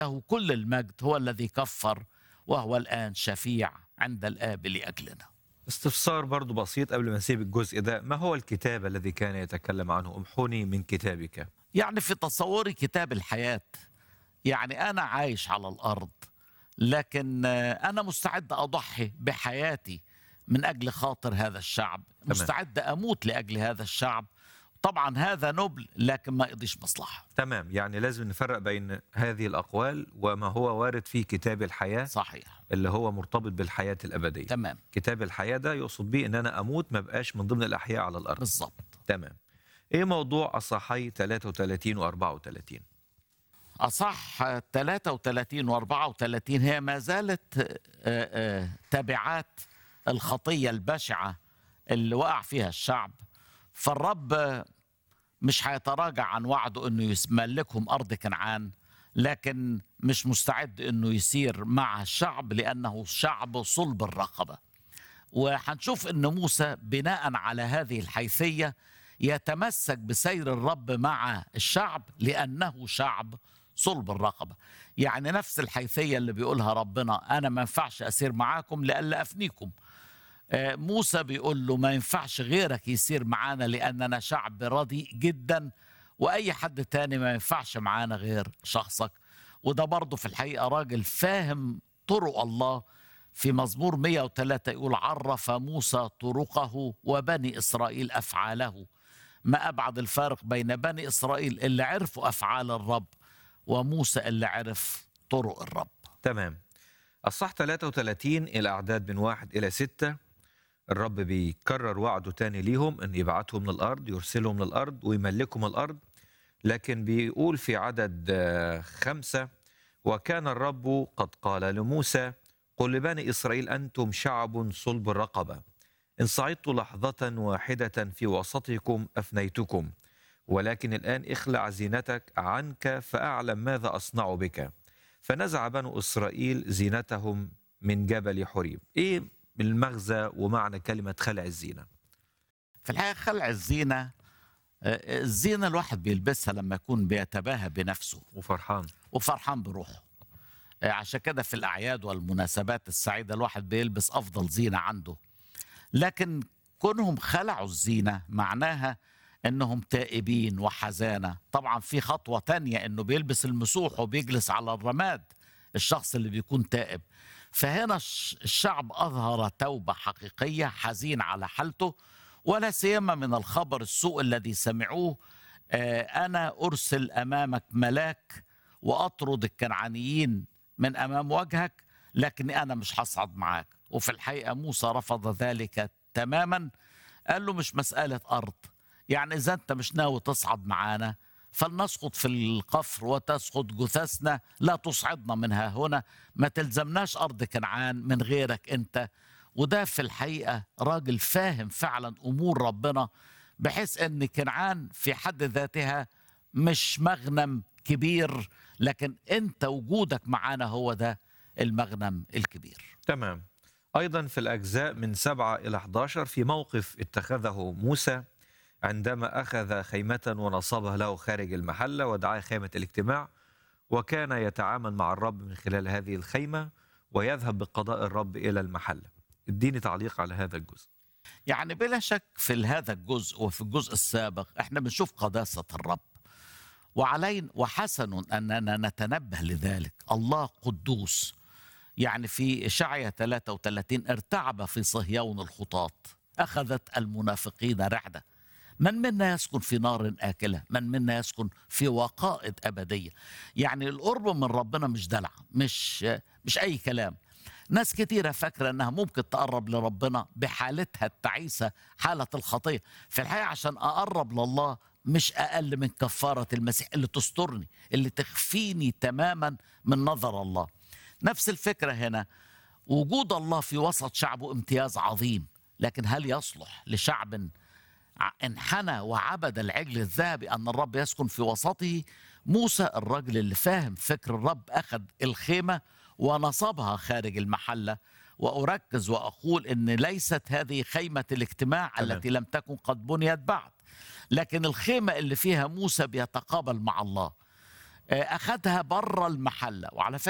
له كل المجد هو الذي كفر وهو الآن شفيع عند الآب لأجلنا استفسار برضو بسيط قبل ما نسيب الجزء ده ما هو الكتاب الذي كان يتكلم عنه امحوني من كتابك يعني في تصوري كتاب الحياة يعني أنا عايش على الأرض لكن آه، أنا مستعد أضحي بحياتي من أجل خاطر هذا الشعب مستعد أموت لأجل هذا الشعب طبعا هذا نبل لكن ما يقضيش مصلحة تمام يعني لازم نفرق بين هذه الأقوال وما هو وارد في كتاب الحياة صحيح اللي هو مرتبط بالحياة الأبدية تمام كتاب الحياة ده يقصد بيه إن أنا أموت ما بقاش من ضمن الأحياء على الأرض بالضبط تمام إيه موضوع أصحي 33 و 34 أصح 33 و 34 هي ما زالت آه، آه، تبعات الخطية البشعة اللي وقع فيها الشعب فالرب مش هيتراجع عن وعده انه يملكهم ارض كنعان لكن مش مستعد انه يسير مع الشعب لانه شعب صلب الرقبه وهنشوف ان موسى بناء على هذه الحيثيه يتمسك بسير الرب مع الشعب لانه شعب صلب الرقبه يعني نفس الحيثيه اللي بيقولها ربنا انا ما ينفعش اسير معاكم لئلا افنيكم آه، موسى بيقول له ما ينفعش غيرك يسير معانا لاننا شعب رديء جدا واي حد تاني ما ينفعش معانا غير شخصك وده برضه في الحقيقه راجل فاهم طرق الله في مزمور 103 يقول عرف موسى طرقه وبني اسرائيل افعاله ما ابعد الفارق بين بني اسرائيل اللي عرفوا افعال الرب وموسى اللي عرف طرق الرب تمام الصح 33 الأعداد من واحد إلى ستة الرب بيكرر وعده تاني ليهم أن يبعتهم من الأرض يرسلهم من الأرض ويملكهم الأرض لكن بيقول في عدد آه، خمسة وكان الرب قد قال لموسى قل لبني إسرائيل أنتم شعب صلب الرقبة إن صعدت لحظة واحدة في وسطكم أفنيتكم ولكن الآن اخلع زينتك عنك فأعلم ماذا أصنع بك فنزع بنو إسرائيل زينتهم من جبل حريم إيه المغزى ومعنى كلمة خلع الزينة في الحقيقه خلع الزينه آه، الزينه الواحد بيلبسها لما يكون بيتباهى بنفسه وفرحان وفرحان بروحه آه، عشان كده في الأعياد والمناسبات السعيدة الواحد بيلبس أفضل زينة عنده لكن كونهم خلعوا الزينة معناها أنهم تائبين وحزانة طبعا في خطوة تانية أنه بيلبس المسوح وبيجلس على الرماد الشخص اللي بيكون تائب فهنا الش- الشعب أظهر توبة حقيقية حزين على حالته ولا سيما من الخبر السوء الذي سمعوه آه، أنا أرسل أمامك ملاك واطرد الكنعانيين من امام وجهك لكني انا مش هصعد معاك وفي الحقيقه موسى رفض ذلك تماما قال له مش مساله ارض يعني اذا انت مش ناوي تصعد معانا فلنسقط في القفر وتسقط جثثنا لا تصعدنا منها هنا ما تلزمناش ارض كنعان من غيرك انت وده في الحقيقه راجل فاهم فعلا امور ربنا بحيث ان كنعان في حد ذاتها مش مغنم كبير لكن انت وجودك معانا هو ده المغنم الكبير تمام أيضا في الأجزاء من 7 إلى 11 في موقف اتخذه موسى عندما أخذ خيمة ونصبها له خارج المحلة ودعاها خيمة الاجتماع وكان يتعامل مع الرب من خلال هذه الخيمة ويذهب بقضاء الرب إلى المحلة اديني تعليق على هذا الجزء يعني بلا شك في هذا الجزء وفي الجزء السابق احنا بنشوف قداسة الرب وعلينا وحسن أننا نتنبه لذلك الله قدوس يعني في إشعيا 33 ارتعب في صهيون الخطاط أخذت المنافقين رعدة من منا يسكن في نار آكلة من منا يسكن في وقائد أبدية يعني القرب من ربنا مش دلع مش مش أي كلام ناس كتيرة فاكرة أنها ممكن تقرب لربنا بحالتها التعيسة حالة الخطية في الحقيقة عشان أقرب لله مش أقل من كفارة المسيح اللي تسترني اللي تخفيني تماما من نظر الله نفس الفكرة هنا وجود الله في وسط شعبه امتياز عظيم لكن هل يصلح لشعب ع- انحنى وعبد العجل الذهبي أن الرب يسكن في وسطه موسى الرجل اللي فاهم فكر الرب أخذ الخيمة ونصبها خارج المحلة وأركز وأقول أن ليست هذه خيمة الاجتماع تمام. التي لم تكن قد بنيت بعد لكن الخيمة اللي فيها موسى بيتقابل مع الله آه، اخذها بره المحله وعلى